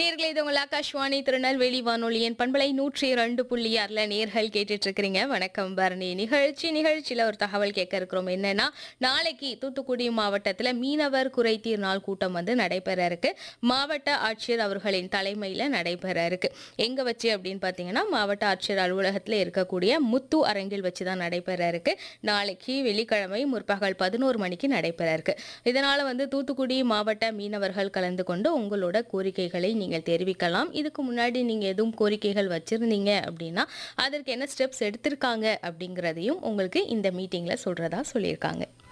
நேர்களே இது உங்கள் ஆகாஷ்வாணி திருநெல்வேலி வானொலியின் பண்பலை நூற்றி இரண்டு புள்ளி ஆறுல நேர்கள் கேட்டுட்டு இருக்கிறீங்க வணக்கம் பரணி நிகழ்ச்சி நிகழ்ச்சியில ஒரு தகவல் கேட்க இருக்கிறோம் என்னன்னா நாளைக்கு தூத்துக்குடி மாவட்டத்துல மீனவர் குறைதீர் நாள் கூட்டம் வந்து நடைபெற இருக்கு மாவட்ட ஆட்சியர் அவர்களின் தலைமையில நடைபெற இருக்கு எங்க வச்சு அப்படின்னு பாத்தீங்கன்னா மாவட்ட ஆட்சியர் அலுவலகத்துல இருக்கக்கூடிய முத்து அரங்கில் வச்சு தான் நடைபெற இருக்கு நாளைக்கு வெள்ளிக்கிழமை முற்பகல் பதினோரு மணிக்கு நடைபெற இருக்கு இதனால வந்து தூத்துக்குடி மாவட்ட மீனவர்கள் கலந்து கொண்டு உங்களோட கோரிக்கைகளை நீங்கள் தெரிவிக்கலாம் இதுக்கு முன்னாடி நீங்க எதுவும் கோரிக்கைகள் வச்சிருந்தீங்க அப்படின்னா அதற்கு என்ன ஸ்டெப்ஸ் எடுத்திருக்காங்க அப்படிங்கிறதையும் உங்களுக்கு இந்த மீட்டிங்ல சொல்றதா சொல்லியிருக்காங்க